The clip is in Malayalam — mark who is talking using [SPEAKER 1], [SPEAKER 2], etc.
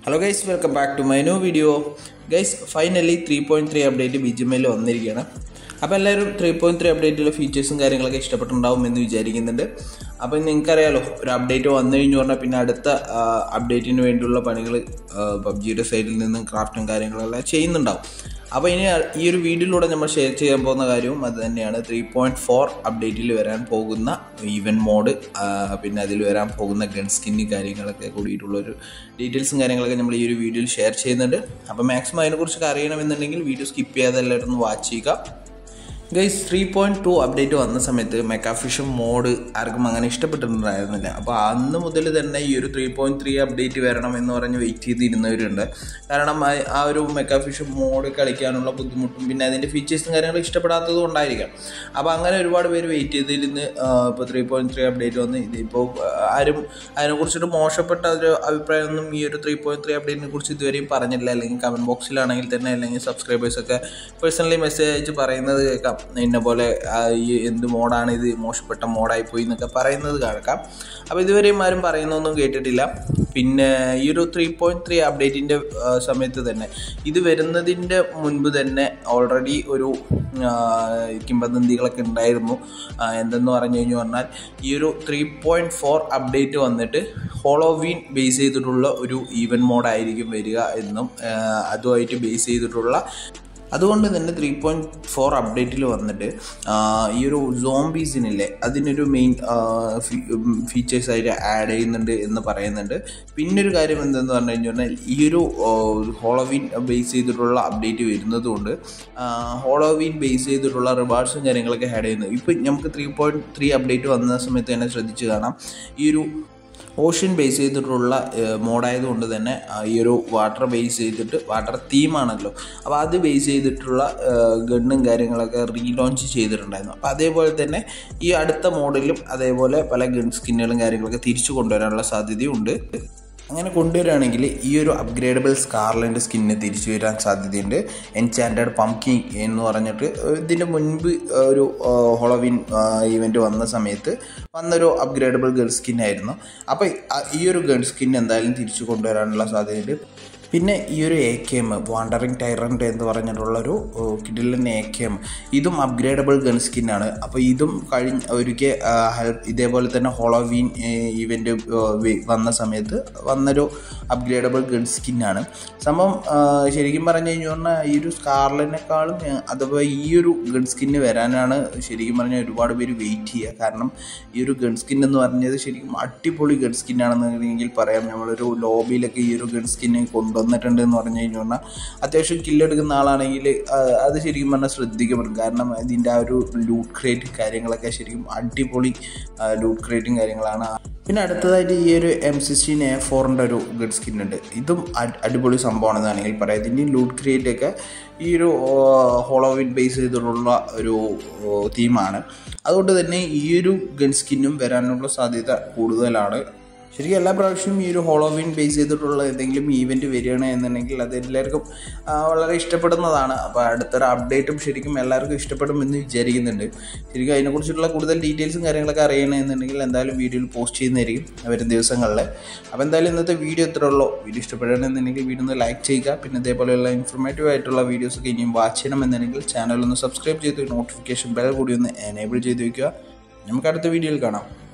[SPEAKER 1] hello guys welcome back to my new video guys finally three point three update B G M ഐയിൽ വന്നിരിക്കുകയാണ് അപ്പോൾ എല്ലാവരും ത്രീ പോയിൻറ്റ് ത്രീ അപ്ഡേറ്റിലെ ഫീച്ചേഴ്സും കാര്യങ്ങളൊക്കെ ഇഷ്ടപ്പെട്ടുണ്ടാവും എന്ന് വിചാരിക്കുന്നുണ്ട് അപ്പോൾ നിങ്ങൾക്കറിയാലോ ഒരു അപ്ഡേറ്റ് വന്നു കഴിഞ്ഞു പറഞ്ഞാൽ പിന്നെ അടുത്ത അപ്ഡേറ്റിന് വേണ്ടിയുള്ള പണികൾ പബ്ജിയുടെ സൈഡിൽ നിന്നും ക്രാഫ്റ്റും കാര്യങ്ങളെല്ലാം ചെയ്യുന്നുണ്ടാവും അപ്പോൾ ഇനി ഈ ഒരു വീഡിയോയിലൂടെ നമ്മൾ ഷെയർ ചെയ്യാൻ പോകുന്ന കാര്യവും അത് തന്നെയാണ് ത്രീ പോയിൻറ്റ് ഫോർ അപ്ഡേറ്റിൽ വരാൻ പോകുന്ന ഈവൻ മോഡ് പിന്നെ അതിൽ വരാൻ പോകുന്ന ഗൺ സ്കിന്ന് കാര്യങ്ങളൊക്കെ കൂടിയിട്ടുള്ളൊരു ഡീറ്റെയിൽസും കാര്യങ്ങളൊക്കെ നമ്മൾ ഈ ഒരു വീഡിയോയിൽ ഷെയർ ചെയ്യുന്നുണ്ട് അപ്പോൾ മാക്സിമം അതിനെക്കുറിച്ചൊക്കെ അറിയണമെന്നുണ്ടെങ്കിൽ വീഡിയോ സ്കിപ്പ് ചെയ്യാതെ എല്ലാവരും ഒന്ന് വാച്ച് ചെയ്യുക guys three point two update വന്ന സമയത്ത് മെക്കാഫിഷൻ മോഡ് ആർക്കും അങ്ങനെ ഇഷ്ടപ്പെട്ടിട്ടുണ്ടായിരുന്നില്ല അപ്പോൾ അന്ന് മുതൽ തന്നെ ഈ ഒരു ത്രീ പോയിൻറ്റ് ത്രീ അപ്ഡേറ്റ് വരണം എന്ന് പറഞ്ഞ് വെയിറ്റ് ചെയ്തിരുന്നവരുണ്ട് കാരണം ആ ഒരു മെക്കാഫിഷൻ മോഡ് കളിക്കാനുള്ള ബുദ്ധിമുട്ടും പിന്നെ അതിൻ്റെ ഫീച്ചേഴ്സും കാര്യങ്ങളും ഇഷ്ടപ്പെടാത്തത് കൊണ്ടായിരിക്കാം അപ്പോൾ അങ്ങനെ ഒരുപാട് പേര് വെയിറ്റ് ചെയ്തിരുന്ന് ഇപ്പോൾ ത്രീ പോയിൻറ്റ് ത്രീ അപ്ഡേറ്റ് വന്ന് ഇതിപ്പോൾ ആരും അതിനെക്കുറിച്ചിട്ട് മോശപ്പെട്ട ഒരു അഭിപ്രായമൊന്നും ഈ ഒരു ത്രീ പോയിൻറ്റ് ത്രീ അപ്ഡേറ്റിനെ കുറിച്ച് ഇതുവരെയും പറഞ്ഞില്ല അല്ലെങ്കിൽ കമൻറ്റ് ബോക്സിലാണെങ്കിൽ തന്നെ അല്ലെങ്കിൽ സബ്സ്ക്രൈബേഴ്സൊക്കെ പേഴ്സണലി മെസ്സേജ് അയച്ച് പറയുന്നത് കേൾക്കാം ഇന്ന പോലെ ഈ എന്ത് മോഡാണ് ഇത് മോശപ്പെട്ട മോഡായി പോയി എന്നൊക്കെ പറയുന്നത് കേൾക്കാം അപ്പോൾ ഇതുവരെയും ആരും പറയുന്നൊന്നും കേട്ടിട്ടില്ല പിന്നെ ഈ ഒരു ത്രീ പോയിൻറ്റ് ത്രീ അപ്ഡേറ്റിൻ്റെ സമയത്ത് തന്നെ ഇത് വരുന്നതിൻ്റെ മുൻപ് തന്നെ ഓൾറെഡി ഒരു കിംബദന്തികളൊക്കെ ഉണ്ടായിരുന്നു എന്തെന്ന് പറഞ്ഞു കഴിഞ്ഞു പറഞ്ഞാൽ ഈ ഒരു ത്രീ പോയിൻറ്റ് ഫോർ അപ്ഡേറ്റ് വന്നിട്ട് ഹോളോവീൻ ബേസ് ചെയ്തിട്ടുള്ള ഒരു ഈവൻ മോഡായിരിക്കും വരിക എന്നും അതുമായിട്ട് ബേസ് ചെയ്തിട്ടുള്ള അതുകൊണ്ട് തന്നെ ത്രീ പോയിൻറ്റ് ഫോർ അപ്ഡേറ്റിൽ വന്നിട്ട് ഈ ഒരു സോംബീസിനില്ലേ അതിനൊരു മെയിൻ ഫീച്ചേഴ്സായിട്ട് ആഡ് ചെയ്യുന്നുണ്ട് എന്ന് പറയുന്നുണ്ട് പിന്നൊരു കാര്യം എന്തെന്ന് പറഞ്ഞു കഴിഞ്ഞാൽ ഈ ഒരു ഹോളോവിൻ ബേസ് ചെയ്തിട്ടുള്ള അപ്ഡേറ്റ് വരുന്നതുകൊണ്ട് ഹോളോവിൻ ബേസ് ചെയ്തിട്ടുള്ള റിവാർഡ്സും കാര്യങ്ങളൊക്കെ ആഡ് ചെയ്യുന്നു ഇപ്പം നമുക്ക് ത്രീ പോയിൻറ്റ് ത്രീ അപ്ഡേറ്റ് വന്ന സമയത്ത് തന്നെ ശ്രദ്ധിച്ച് കാണാം ഈ ഒരു ഓഷ്യൻ ബേസ് ചെയ്തിട്ടുള്ള മോഡായതുകൊണ്ട് തന്നെ ഈ ഒരു വാട്ടർ ബേസ് ചെയ്തിട്ട് വാട്ടർ തീമാണല്ലോ അപ്പോൾ അത് ബേസ് ചെയ്തിട്ടുള്ള ഗണ്ണും കാര്യങ്ങളൊക്കെ റീലോഞ്ച് ചെയ്തിട്ടുണ്ടായിരുന്നു അപ്പോൾ അതേപോലെ തന്നെ ഈ അടുത്ത മോഡലും അതേപോലെ പല ഗൺ സ്കിന്നുകളും കാര്യങ്ങളൊക്കെ തിരിച്ചു കൊണ്ടുവരാനുള്ള സാധ്യതയുണ്ട് അങ്ങനെ കൊണ്ടുവരികയാണെങ്കിൽ ഈ ഒരു അപ്ഗ്രേഡബിൾ സ്കാർലൻ്റെ സ്കിന്നിന് തിരിച്ചു വരാൻ സാധ്യതയുണ്ട് എൻചാൻറ്റഡ് പംകിൻ എന്ന് പറഞ്ഞിട്ട് ഇതിൻ്റെ മുൻപ് ഒരു ഹോളോവിൻ ഇവൻ്റ് വന്ന സമയത്ത് വന്നൊരു അപ്ഗ്രേഡബിൾ ഗൺ സ്കിന്നായിരുന്നു അപ്പോൾ ഈ ഒരു ഗൺ സ്കിൻ എന്തായാലും തിരിച്ചു കൊണ്ടുവരാനുള്ള സാധ്യതയുണ്ട് പിന്നെ ഈ ഒരു A K M wandering tyrant എന്ന് പറഞ്ഞിട്ടുള്ളൊരു കിഡിലൻ എ കെ എം ഇതും അപ്ഗ്രേഡബിൾ ഗൺ സ്കിന്നാണ് അപ്പോൾ ഇതും കഴിഞ്ഞ ഒരിക്കൽ ഹെൽപ്പ് ഇതേപോലെ തന്നെ ഹോളോവീൻ ഇവൻ്റ് വന്ന സമയത്ത് വന്നൊരു അപ്ഗ്രേഡബിൾ ഗൺ സ്കിന്നാണ് സംഭവം ശരിക്കും പറഞ്ഞു കഴിഞ്ഞു പറഞ്ഞാൽ ഈ ഒരു സ്കാർലിനേക്കാളും അഥവാ ഈ ഒരു ഗൺ സ്കിന്ന് വരാനാണ് ശരിക്കും പറഞ്ഞാൽ ഒരുപാട് പേര് വെയിറ്റ് ചെയ്യുക കാരണം ഈ ഒരു ഗൺ സ്കിൻ എന്ന് പറഞ്ഞത് ശരിക്കും അടിപൊളി ഗൺ സ്കിന്നാണെന്നുണ്ടെങ്കിൽ പറയാം നമ്മളൊരു ലോബിയിലൊക്കെ ഈ ഒരു ഗൺ സ്കിന്ന് കൊണ്ടു വന്നിട്ടുണ്ട് എന്ന് പറഞ്ഞു കഴിഞ്ഞാൽ അത്യാവശ്യം കില്ലെടുക്കുന്ന ആളാണെങ്കിൽ അത് ശരിക്കും പറഞ്ഞാൽ ശ്രദ്ധിക്കപ്പെടും കാരണം ഇതിൻ്റെ ആ ഒരു ലൂട്ട് ക്രിയേറ്റ് കാര്യങ്ങളൊക്കെ ശരിക്കും അടിപൊളി ലൂട്ട് ക്രിയേറ്റും കാര്യങ്ങളാണ് പിന്നെ അടുത്തതായിട്ട് ഈ ഒരു എം സിക്സ്റ്റീൻ എ ഫോറിൻ്റെ ഒരു ഗഡ് സ്കിൻ ഉണ്ട് ഇതും അടിപൊളി സംഭവമാണെന്നാണെങ്കിൽ പറയാം ഇതിൻ്റെ ലൂട്ട് ക്രിയേറ്റ് ഒക്കെ ഈ ഒരു ഹോളോവിൻ ബേസ് ചെയ്തിട്ടുള്ള ഒരു തീമാണ് അതുകൊണ്ട് തന്നെ ഈ ഒരു ഗൺ സ്കിന്നും വരാനുള്ള സാധ്യത കൂടുതലാണ് ശരിക്കും എല്ലാ പ്രാവശ്യവും ഈ ഒരു ഹോളോവിൻ ബേസ് ചെയ്തിട്ടുള്ള എന്തെങ്കിലും ഈവൻറ്റ് വരികയാണ് എന്നുണ്ടെങ്കിൽ അത് എല്ലാവർക്കും വളരെ ഇഷ്ടപ്പെടുന്നതാണ് അപ്പോൾ അടുത്തൊരു അപ്ഡേറ്റും ശരിക്കും എല്ലാവർക്കും ഇഷ്ടപ്പെടുമെന്ന് വിചാരിക്കുന്നുണ്ട് ശരിക്കും അതിനെക്കുറിച്ചുള്ള കൂടുതൽ ഡീറ്റെയിൽസും കാര്യങ്ങളൊക്കെ അറിയണമെന്നുണ്ടെങ്കിൽ എന്തായാലും വീഡിയോയിൽ പോസ്റ്റ് ചെയ്യുന്നതായിരിക്കും വരും ദിവസങ്ങളിൽ അപ്പോൾ എന്തായാലും ഇന്നത്തെ വീഡിയോ ഇത്ര ഉള്ളൂ വീഡിയോ ഇഷ്ടപ്പെടുകയാണെന്നുണ്ടെങ്കിൽ വീഡിയോ ഒന്ന് ലൈക്ക് ചെയ്യുക പിന്നെ ഇതേപോലെയുള്ള ഇൻഫോർമേറ്റീവ് ആയിട്ടുള്ള വീഡിയോസൊക്കെ ഇനിയും വാച്ച് ചെയ്യണമെന്നുണ്ടെങ്കിൽ ചാനൽ ഒന്ന് സബ്സ്ക്രൈബ് ചെയ്ത് നോട്ടിഫിക്കേഷൻ ബെൽ കൂടി ഒന്ന് എനേബിൾ ചെയ്ത് വയ്ക്കുക നമുക്ക് അടുത്ത വീഡിയോയിൽ കാണാം